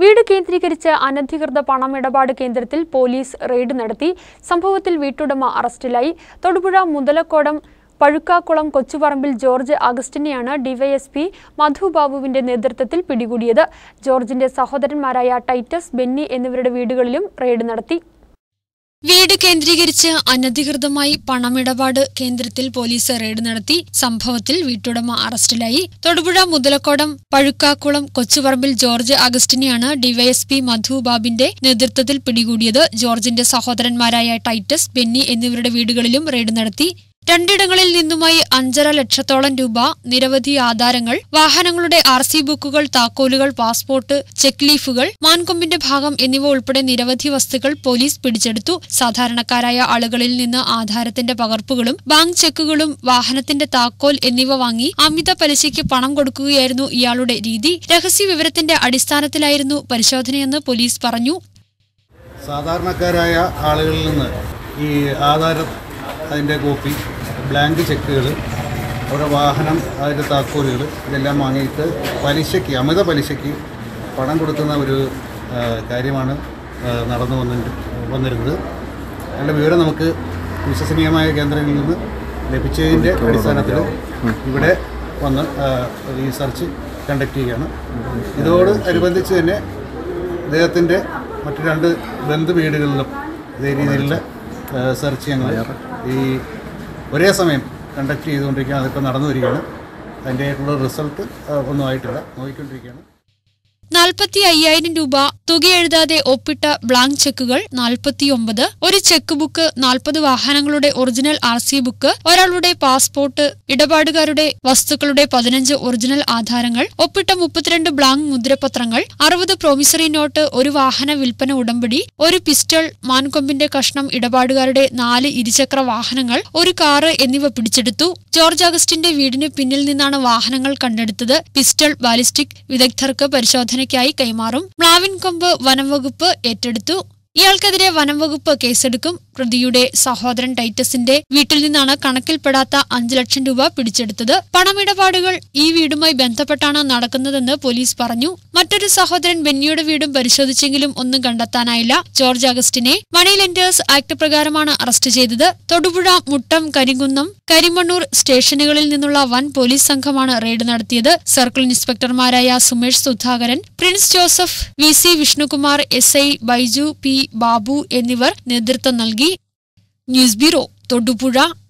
വീട് കേന്ദ്രീകരിച്ച് അനധികൃത പണമിടപാട് കേന്ദ്രത്തിൽ പോലീസ് റെയ്ഡ് നടത്തി സംഭവത്തിൽ വീട്ടുടമ അറസ്റ്റിലായി തൊടുപുഴ മുതലക്കോടം പഴുക്കാക്കുളം കൊച്ചുപറമ്പിൽ ജോർജ് അഗസ്റ്റിനെയാണ് ഡിവൈഎസ്പി മധു ബാബുവിന്റെ നേതൃത്വത്തിൽ പിടികൂടിയത് ജോർജിന്റെ സഹോദരന്മാരായ ടൈറ്റസ് ബെന്നി എന്നിവരുടെ വീടുകളിലും റെയ്ഡ് നടത്തി വീട് കേന്ദ്രീകരിച്ച് അനധികൃതമായി പണമിടപാട് കേന്ദ്രത്തിൽ പോലീസ് റെയ്ഡ് നടത്തി സംഭവത്തിൽ വീട്ടുടമ അറസ്റ്റിലായി തൊടുപുഴ മുതലക്കോടം പഴുക്കാക്കുളം കൊച്ചുപറമ്പിൽ ജോർജ് അഗസ്റ്റിനെയാണ് ഡിവൈഎസ്പി മധു ബാബിന്റെ നേതൃത്വത്തിൽ പിടികൂടിയത് ജോർജിന്റെ സഹോദരന്മാരായ ടൈറ്റസ് ബെന്നി എന്നിവരുടെ വീടുകളിലും റെയ്ഡ് നടത്തി രണ്ടിടങ്ങളിൽ നിന്നുമായി അഞ്ചര ലക്ഷത്തോളം രൂപ നിരവധി ആധാരങ്ങൾ വാഹനങ്ങളുടെ ആർ സി ബുക്കുകൾ താക്കോലുകൾ പാസ്പോർട്ട് ചെക്ക് ലീഫുകൾ മാൻകൊമ്പിന്റെ ഭാഗം എന്നിവ ഉൾപ്പെടെ നിരവധി വസ്തുക്കൾ പോലീസ് പിടിച്ചെടുത്തു സാധാരണക്കാരായ ആളുകളിൽ നിന്ന് ആധാരത്തിന്റെ പകർപ്പുകളും ബാങ്ക് ചെക്കുകളും വാഹനത്തിന്റെ താക്കോൽ എന്നിവ വാങ്ങി അമിത പലിശയ്ക്ക് പണം കൊടുക്കുകയായിരുന്നു ഇയാളുടെ രീതി രഹസ്യ വിവരത്തിന്റെ അടിസ്ഥാനത്തിലായിരുന്നു പരിശോധനയെന്ന് പോലീസ് പറഞ്ഞു സാധാരണക്കാരായ ആളുകളിൽ നിന്ന് ഈ ആധാരം അതിൻ്റെ കോപ്പി ബ്ലാങ്ക് ചെക്കുകൾ അവരുടെ വാഹനം അതിൻ്റെ താക്കോലുകൾ ഇതെല്ലാം വാങ്ങിയിട്ട് പലിശയ്ക്ക് അമിത പലിശയ്ക്ക് പണം കൊടുക്കുന്ന ഒരു ആ, കാര്യമാണ് ആ, നടന്നു വന്നിട്ട് വന്നിരുന്നത് അതിൻ്റെ വിവരം നമുക്ക് വിശ്വസനീയമായ കേന്ദ്രങ്ങളിൽ നിന്ന് ലഭിച്ചതിൻ്റെ അടിസ്ഥാനത്തിൽ ഇവിടെ വന്ന് ആ, ഈ സെർച്ച് കണ്ടക്ട് ചെയ്യുകയാണ് ഇതോട് അനുബന്ധിച്ച് തന്നെ അദ്ദേഹത്തിൻ്റെ മറ്റു രണ്ട് ബന്ധു വീടുകളിലും ഇതേ രീതിയിലുള്ള സെർച്ച് ഞങ്ങൾ ഈ ഒരേ സമയം കണ്ടക്ട് ചെയ്തുകൊണ്ടിരിക്കുകയാണ് അതിപ്പോൾ നടന്നു വരികയാണ് അതിൻ്റെ ആയിട്ടുള്ള റിസൾട്ട് ഒന്നും ആയിട്ടില്ല നോക്കിക്കൊണ്ടിരിക്കുകയാണ് നാൽപ്പത്തി അയ്യായിരം രൂപ തുക എഴുതാതെ ഒപ്പിട്ട ബ്ലാങ്ക് ചെക്കുകൾ നാൽപ്പത്തിയൊമ്പത് ഒരു ചെക്ക് ബുക്ക് നാൽപ്പത് വാഹനങ്ങളുടെ ഒറിജിനൽ ആർ സി ബുക്ക് ഒരാളുടെ പാസ്പോർട്ട് ഇടപാടുകാരുടെ വസ്തുക്കളുടെ പതിനഞ്ച് ഒറിജിനൽ ആധാരങ്ങൾ ഒപ്പിട്ട മുപ്പത്തിരണ്ട് ബ്ലാങ്ക് മുദ്രപത്രങ്ങൾ അറുപത് പ്രോമിസറി നോട്ട് ഒരു വാഹന വിൽപ്പന ഉടമ്പടി ഒരു പിസ്റ്റൾ മാൻകൊമ്പിന്റെ കഷ്ണം ഇടപാടുകാരുടെ നാല് ഇരുചക്ര വാഹനങ്ങൾ ഒരു കാറ് എന്നിവ പിടിച്ചെടുത്തു ജോർജ് അഗസ്റ്റിന്റെ വീടിന് പിന്നിൽ നിന്നാണ് വാഹനങ്ങൾ കണ്ടെടുത്തത് പിസ്റ്റൾ ബാലിസ്റ്റിക് വിദഗ്ധർക്ക് പരിശോധനയ്ക്കായി കൈമാറും മ്ലാവിൻകൊമ്പ് വനംവകുപ്പ് ഏറ്റെടുത്തു ഇയാൾക്കെതിരെ വനംവകുപ്പ് കേസെടുക്കും പ്രതിയുടെ സഹോദരൻ ടൈറ്റസിന്റെ വീട്ടിൽ നിന്നാണ് കണക്കിൽപ്പെടാത്ത അഞ്ചു ലക്ഷം രൂപ പിടിച്ചെടുത്തത് പണമിടപാടുകൾ ഈ വീടുമായി ബന്ധപ്പെട്ടാണ് നടക്കുന്നതെന്ന് പോലീസ് പറഞ്ഞു മറ്റൊരു സഹോദരൻ ബെന്നിയുടെ വീടും പരിശോധിച്ചെങ്കിലും ഒന്നും കണ്ടെത്താനായില്ല ജോർജ് അഗസ്റ്റിനെ മണി ലെൻഡേഴ്സ് ആക്ട് പ്രകാരമാണ് അറസ്റ്റ് ചെയ്തത് തൊടുപുഴ മുട്ടം കരിങ്കുന്നം കരിമണ്ണൂർ സ്റ്റേഷനുകളിൽ നിന്നുള്ള വൻ പോലീസ് സംഘമാണ് റെയ്ഡ് നടത്തിയത് സർക്കിൾ ഇൻസ്പെക്ടർമാരായ Sumesh Sudhakaran Prince Joseph V C Vishnukumar S I Baiju P Babu എന്നിവർ നേതൃത്വം നൽകി ന്യൂസ് ബ്യൂറോ തൊടുപുഴ